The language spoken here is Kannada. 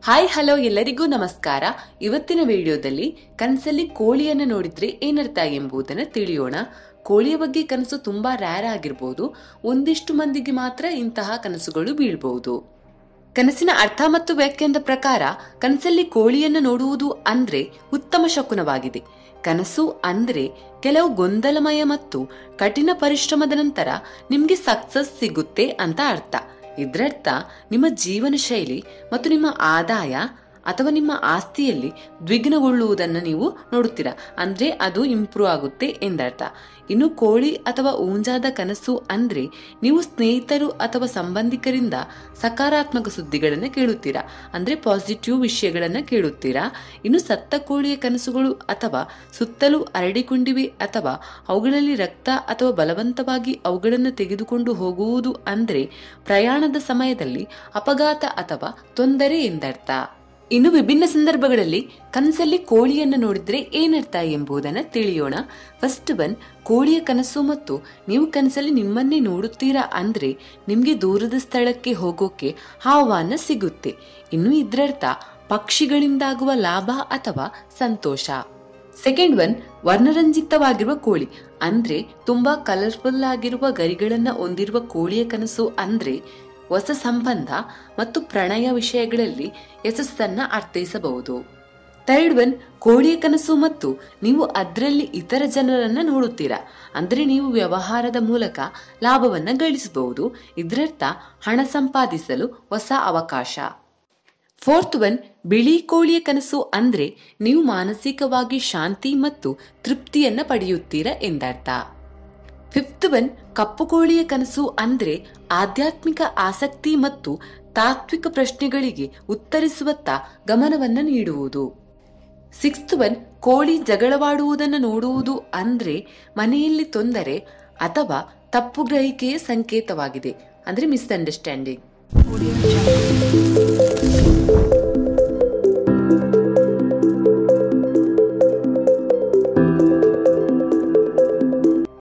ಹಾಯ್ ಹಲೋ ಎಲ್ಲರಿಗೂ ನಮಸ್ಕಾರ ಇವತ್ತಿನ ವಿಡಿಯೋದಲ್ಲಿ ಕನಸಲ್ಲಿ ಕೋಳಿಯನ್ನು ನೋಡಿದ್ರೆ ಏನರ್ಥ ಎಂಬುದನ್ನು ತಿಳಿಯೋಣ ಕೋಳಿಯ ಬಗ್ಗೆ ಕನಸು ತುಂಬಾ ರ್ಯಾರ್ ಆಗಿರ್ಬೋದು ಒಂದಿಷ್ಟು ಮಂದಿಗೆ ಮಾತ್ರ ಇಂತಹ ಕನಸುಗಳು ಬೀಳ್ಬಹುದು ಕನಸಿನ ಅರ್ಥ ಮತ್ತು ವ್ಯಾಖ್ಯಾನದ ಪ್ರಕಾರ ಕನಸಲ್ಲಿ ಕೋಳಿಯನ್ನು ನೋಡುವುದು ಅಂದ್ರೆ ಉತ್ತಮ ಶಕುನವಾಗಿದೆ ಕನಸು ಅಂದ್ರೆ ಕೆಲವು ಗೊಂದಲಮಯ ಮತ್ತು ಕಠಿಣ ಪರಿಶ್ರಮದ ನಂತರ ನಿಮ್ಗೆ ಸಕ್ಸಸ್ ಸಿಗುತ್ತೆ ಅಂತ ಅರ್ಥ ಇದರರ್ಥ ನಿಮ್ಮ ಜೀವನ ಶೈಲಿ ಮತ್ತು ನಿಮ್ಮ ಆದಾಯ ಅಥವಾ ನಿಮ್ಮ ಆಸ್ತಿಯಲ್ಲಿ ದ್ವಿಗ್ನಗೊಳ್ಳುವುದನ್ನು ನೀವು ನೋಡುತ್ತೀರಾ ಅಂದ್ರೆ ಅದು ಇಂಪ್ರೂವ್ ಆಗುತ್ತೆ ಎಂದರ್ಥ ಇನ್ನು ಕೋಳಿ ಅಥವಾ ಊಂಜಾದ ಕನಸು ಅಂದ್ರೆ ನೀವು ಸ್ನೇಹಿತರು ಅಥವಾ ಸಂಬಂಧಿಕರಿಂದ ಸಕಾರಾತ್ಮಕ ಸುದ್ದಿಗಳನ್ನು ಕೇಳುತ್ತೀರಾ ಅಂದ್ರೆ ಪಾಸಿಟಿವ್ ವಿಷಯಗಳನ್ನ ಕೇಳುತ್ತೀರಾ ಇನ್ನು ಸತ್ತ ಕೋಳಿಯ ಕನಸುಗಳು ಅಥವಾ ಸುತ್ತಲೂ ಹರಡಿಕೊಂಡಿವೆ ಅಥವಾ ಅವುಗಳಲ್ಲಿ ರಕ್ತ ಅಥವಾ ಬಲವಂತವಾಗಿ ಅವುಗಳನ್ನು ತೆಗೆದುಕೊಂಡು ಹೋಗುವುದು ಅಂದ್ರೆ ಪ್ರಯಾಣದ ಸಮಯದಲ್ಲಿ ಅಪಘಾತ ಅಥವಾ ತೊಂದರೆ ಎಂದರ್ಥ ಇನ್ನು ವಿಭಿನ್ನ ಸಂದರ್ಭಗಳಲ್ಲಿ ಕನಸಲ್ಲಿ ಕೋಳಿಯನ್ನು ನೋಡಿದ್ರೆ ಏನರ್ಥ ಎಂಬುದನ್ನು ತಿಳಿಯೋಣ ಫಸ್ಟ್ ಒನ್ ಕೋಳಿಯ ಕನಸು ಮತ್ತು ನೀವು ಕನಸಲ್ಲಿ ನಿಮ್ಮನ್ನೇ ನೋಡುತ್ತೀರಾ ಅಂದ್ರೆ ನಿಮ್ಗೆ ದೂರದ ಸ್ಥಳಕ್ಕೆ ಹೋಗೋಕೆ ಆಹ್ವಾನ ಸಿಗುತ್ತೆ ಇನ್ನು ಇದ್ರರ್ಥ ಪಕ್ಷಿಗಳಿಂದಾಗುವ ಲಾಭ ಅಥವಾ ಸಂತೋಷ ಸೆಕೆಂಡ್ ಒನ್ ವರ್ಣರಂಜಿತವಾಗಿರುವ ಕೋಳಿ ಅಂದ್ರೆ ತುಂಬಾ ಕಲರ್ಫುಲ್ ಆಗಿರುವ ಗರಿಗಳನ್ನ ಹೊಂದಿರುವ ಕೋಳಿಯ ಕನಸು ಅಂದ್ರೆ ಹೊಸ ಸಂಬಂಧ ಮತ್ತು ಪ್ರಣಯ ವಿಷಯಗಳಲ್ಲಿ ಯಶಸ್ಸನ್ನ ಅರ್ಥೈಸಬಹುದು ಥರ್ಡ್ ಒನ್ ಕೋಳಿಯ ಕನಸು ಮತ್ತು ನೀವು ಅದರಲ್ಲಿ ಇತರ ಜನರನ್ನ ನೋಡುತ್ತೀರಾ ಅಂದ್ರೆ ನೀವು ವ್ಯವಹಾರದ ಮೂಲಕ ಲಾಭವನ್ನ ಗಳಿಸಬಹುದು ಇದರರ್ಥ ಹಣ ಸಂಪಾದಿಸಲು ಹೊಸ ಅವಕಾಶ ಫೋರ್ತ್ ಒನ್ ಬಿಳಿ ಕೋಳಿಯ ಕನಸು ಅಂದ್ರೆ ನೀವು ಮಾನಸಿಕವಾಗಿ ಶಾಂತಿ ಮತ್ತು ತೃಪ್ತಿಯನ್ನ ಪಡೆಯುತ್ತೀರಾ ಎಂದರ್ಥ ಫಿಫ್ತ್ ಒನ್ ಕಪ್ಪು ಕೋಳಿಯ ಕನಸು ಅಂದ್ರೆ ಆಧ್ಯಾತ್ಮಿಕ ಆಸಕ್ತಿ ಮತ್ತು ತಾತ್ವಿಕ ಪ್ರಶ್ನೆಗಳಿಗೆ ಉತ್ತರಿಸುವತ್ತ ಗಮನವನ್ನ ನೀಡುವುದು ಸಿಕ್ಸ್ತ್ ಒನ್ ಕೋಳಿ ಜಗಳವಾಡುವುದನ್ನು ನೋಡುವುದು ಅಂದ್ರೆ ಮನೆಯಲ್ಲಿ ತೊಂದರೆ ಅಥವಾ ತಪ್ಪು ಗ್ರಹಿಕೆಯ ಸಂಕೇತವಾಗಿದೆ ಅಂದ್ರೆ ಮಿಸ್ಅಂಡರ್ಸ್ಟ್ಯಾಂಡಿಂಗ್